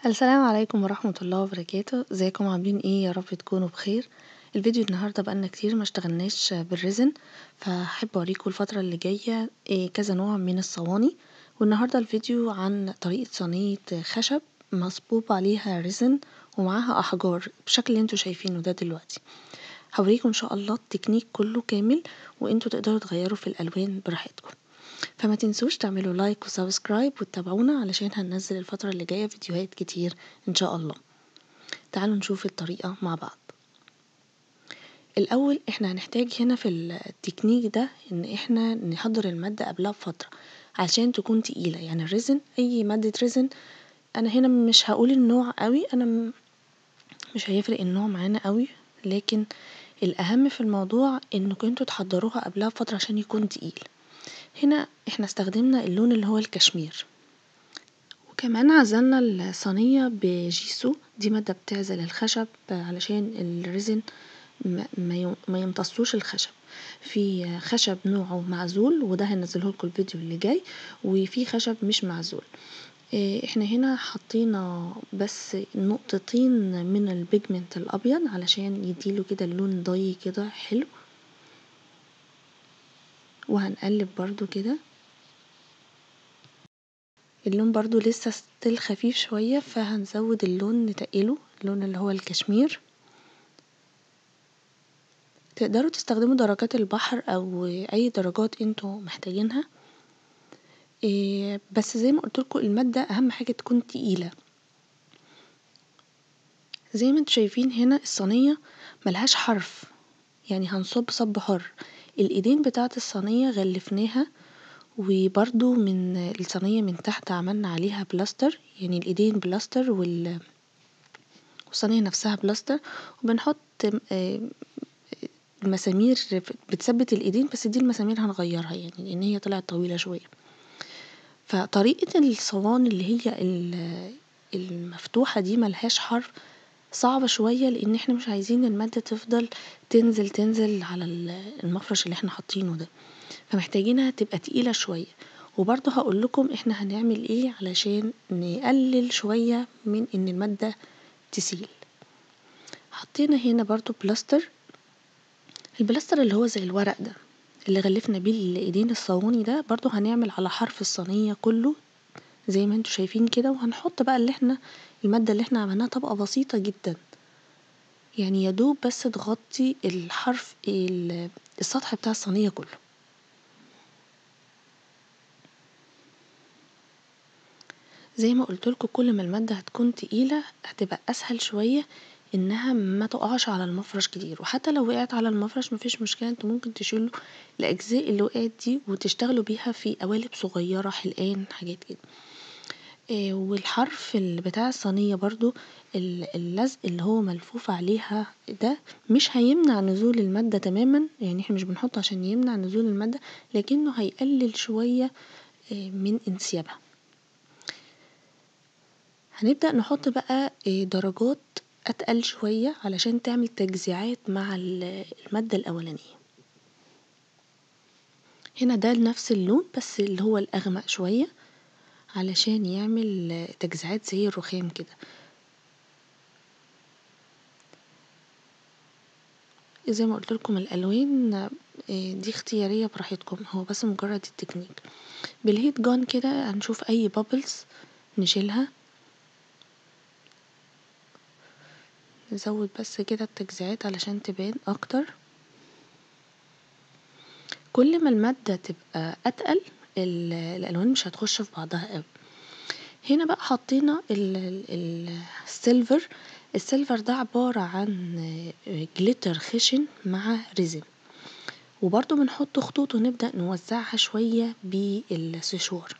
السلام عليكم ورحمة الله وبركاته ازيكم عاملين ايه يا رب تكونوا بخير الفيديو النهاردة بقالنا كتير ما اشتغلناش بالريزن فحب اوريكم الفترة اللي جاية ايه كذا نوع من الصواني والنهاردة الفيديو عن طريقة صينية خشب مصبوب عليها ريزن ومعاها احجار بالشكل اللي انتوا شايفينه ده دلوقتي هوريكم ان شاء الله التكنيك كله كامل وانتوا تقدروا تغيروا في الالوان براحتكم فما تنسوش تعملوا لايك وسبسكرايب وتتابعونا علشان هننزل الفترة اللي جاية فيديوهات كتير ان شاء الله تعالوا نشوف الطريقة مع بعض الاول احنا هنحتاج هنا في التكنيك ده ان احنا نحضر المادة قبلها بفترة عشان تكون تقيلة يعني الريزن اي مادة ريزن انا هنا مش هقول النوع قوي انا مش هيفرق النوع معانا قوي لكن الاهم في الموضوع انكم انتوا تحضروها قبلها بفترة عشان يكون تقيل هنا احنا استخدمنا اللون اللي هو الكشمير وكمان عزلنا الصينية بجيسو دي مادة بتعزل الخشب علشان الريزن ما يمتصوش الخشب في خشب نوعه معزول وده هنزله لكم الفيديو اللي جاي وفي خشب مش معزول احنا هنا حطينا بس نقطتين من البيجمنت الابيض علشان يديله كده اللون ضي كده حلو وهنقلب برضو كده اللون برضو لسه ستيل خفيف شوية فهنزود اللون نتقله اللون اللي هو الكشمير تقدروا تستخدموا درجات البحر او اي درجات انتوا محتاجينها إيه بس زي ما قلتلكوا المادة اهم حاجة تكون تقيلة زي ما انتوا شايفين هنا الصينية ملهاش حرف يعني هنصب صب حر الايدين بتاعة الصينية غلفناها وبرضو من الصينية من تحت عملنا عليها بلاستر يعني الايدين بلاستر وال والصينية نفسها بلاستر وبنحط المسامير بتثبت الايدين بس دي المسامير هنغيرها يعني لان هي طلعت طويلة شوية فطريقة الصواني اللي هي المفتوحة دي ملهاش حرف صعبة شوية لان احنا مش عايزين المادة تفضل تنزل تنزل على المفرش اللي احنا حاطينه ده فمحتاجينها تبقى تقيلة شوية وبرضه هقول لكم احنا هنعمل ايه علشان نقلل شوية من ان المادة تسيل حطينا هنا برضه بلاستر البلاستر اللي هو زي الورق ده اللي غلفنا بيه الايدين الصواني ده برضه هنعمل على حرف الصينية كله زي ما انتوا شايفين كده وهنحط بقى اللي احنا المادة اللي احنا عملناها طبقة بسيطة جدا يعني يدوب بس تغطي الحرف السطح بتاع الصينية كله زي ما قلتلكوا كل ما المادة هتكون تقيلة هتبقى اسهل شوية انها ما تقعش على المفرش كتير وحتى لو وقعت على المفرش مفيش مشكلة انتوا ممكن تشيلوا الاجزاء اللي وقعت دي وتشتغلوا بيها في قوالب صغيرة حلقان حاجات كده آه والحرف بتاع الصينية برضو اللزق اللي هو ملفوف عليها ده مش هيمنع نزول المادة تماما يعني احنا مش بنحطه عشان يمنع نزول المادة لكنه هيقلل شوية آه من انسيابها هنبدأ نحط بقى آه درجات اتقل شوية علشان تعمل تجزيعات مع المادة الاولانية هنا ده نفس اللون بس اللي هو الاغمق شوية علشان يعمل تجزيعات زي الرخام كده زي ما قلت لكم الالوان دي اختيارية براحتكم هو بس مجرد التكنيك بالهيت جان كده هنشوف اي بابلز نشيلها نزود بس كده التجزيعات علشان تبان اكتر كل ما المادة تبقى اتقل الالوان مش هتخش في بعضها قوي هنا بقى حطينا السيلفر السيلفر ده عبارة عن جليتر خشن مع ريزن وبرضو بنحط خطوط ونبدأ نوزعها شوية بالسشوار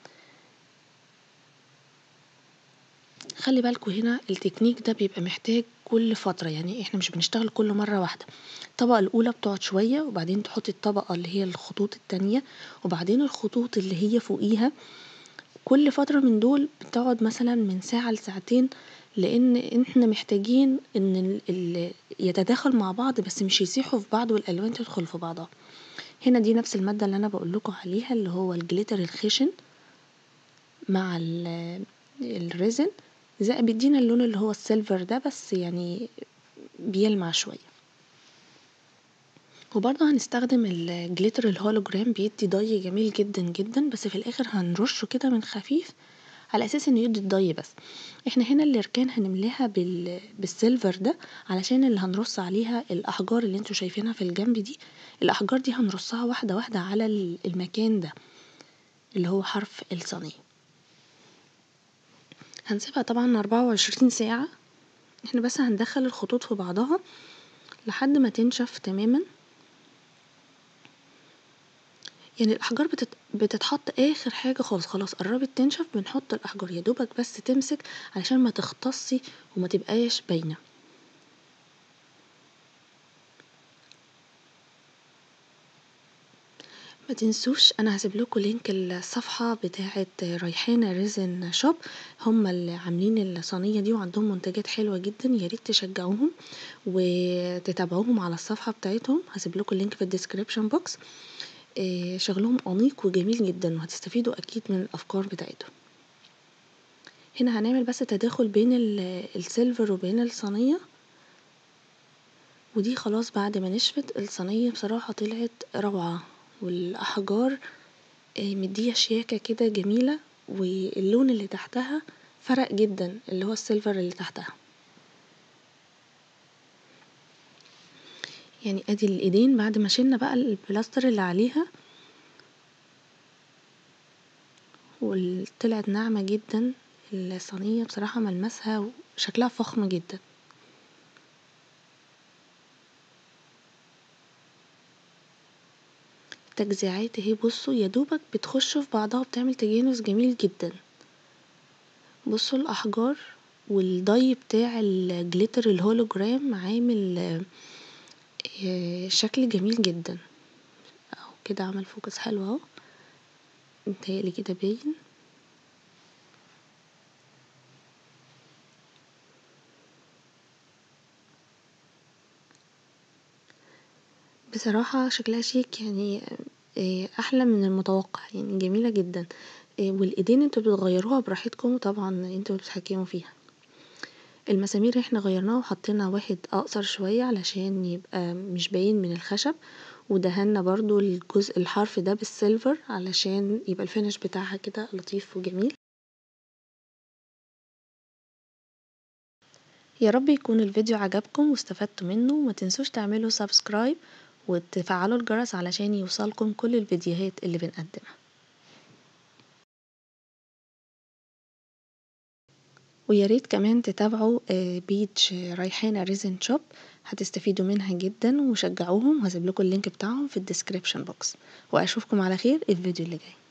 خلي بالكوا هنا التكنيك ده بيبقى محتاج كل فترة يعني احنا مش بنشتغل كل مرة واحدة الطبقة الأولى بتقعد شوية وبعدين تحطي الطبقة اللي هي الخطوط التانية وبعدين الخطوط اللي هي فوقيها كل فترة من دول بتقعد مثلا من ساعة لساعتين لأن احنا محتاجين ان ال يتداخل مع بعض بس مش يسيحوا في بعض والألوان تدخل في بعضها هنا دي نفس المادة اللي أنا بقولكوا عليها اللي هو الجليتر الخشن مع الريزن زي بيدينا اللون اللي هو السيلفر ده بس يعني بيلمع شوية وبرضه هنستخدم الجليتر الهولوجرام بيدي ضي جميل جدا جدا بس في الاخر هنرشه كده من خفيف على اساس انه يدي الضي بس احنا هنا الاركان هنملاها بال... بالسيلفر ده علشان اللي هنرص عليها الاحجار اللي انتوا شايفينها في الجنب دي الاحجار دي هنرصها واحده واحده على المكان ده اللي هو حرف الصينيه هنسيبها طبعا أربعة وعشرين ساعة احنا بس هندخل الخطوط في بعضها لحد ما تنشف تماما يعني الأحجار بتت... بتتحط آخر حاجة خالص خلاص قربت تنشف بنحط الأحجار يدوبك بس تمسك علشان ما تختصي وما تبقاش باينة ما تنسوش انا هسيب لكم لينك الصفحه بتاعه ريحانه ريزن شوب هم اللي عاملين الصينيه دي وعندهم منتجات حلوه جدا يا ريت تشجعوهم وتتابعوهم على الصفحه بتاعتهم هسيب لكم اللينك في الديسكريبشن بوكس شغلهم انيق وجميل جدا وهتستفيدوا اكيد من الافكار بتاعتهم هنا هنعمل بس تداخل بين السيلفر وبين الصينيه ودي خلاص بعد ما نشفت الصينيه بصراحه طلعت روعه والأحجار مدية شياكة كده جميلة واللون اللي تحتها فرق جدا اللي هو السيلفر اللي تحتها يعني ادي الايدين بعد ما شلنا بقى البلاستر اللي عليها وطلعت ناعمة جدا الصينية بصراحة ملمسها وشكلها فخم جدا تجزيعات اهي بصوا يادوبك بتخش في بعضها وبتعمل تجانس جميل جدا بصوا الأحجار والضي بتاع الجليتر الهولوجرام عامل شكل جميل جدا اهو كده عمل فوكس حلو اهو متهيألي كده باين بصراحة شكلها شيك يعني احلى من المتوقع يعني جميلة جدا والايدين انتوا بتغيروها براحتكم طبعا انتوا بتتحكموا فيها المسامير احنا غيرناها وحطينا واحد اقصر شوية علشان يبقى مش باين من الخشب ودهنا برضو الجزء الحرف ده بالسيلفر علشان يبقى الفينش بتاعها كده لطيف وجميل يا رب يكون الفيديو عجبكم واستفدتوا منه وما تنسوش تعملوا سبسكرايب وتفعلوا الجرس علشان يوصلكم كل الفيديوهات اللي بنقدمها ويا ريت كمان تتابعوا بيج ريحانة ريزن شوب هتستفيدوا منها جدا وشجعوهم هسيب لكم اللينك بتاعهم في الديسكريبشن بوكس واشوفكم على خير الفيديو اللي جاي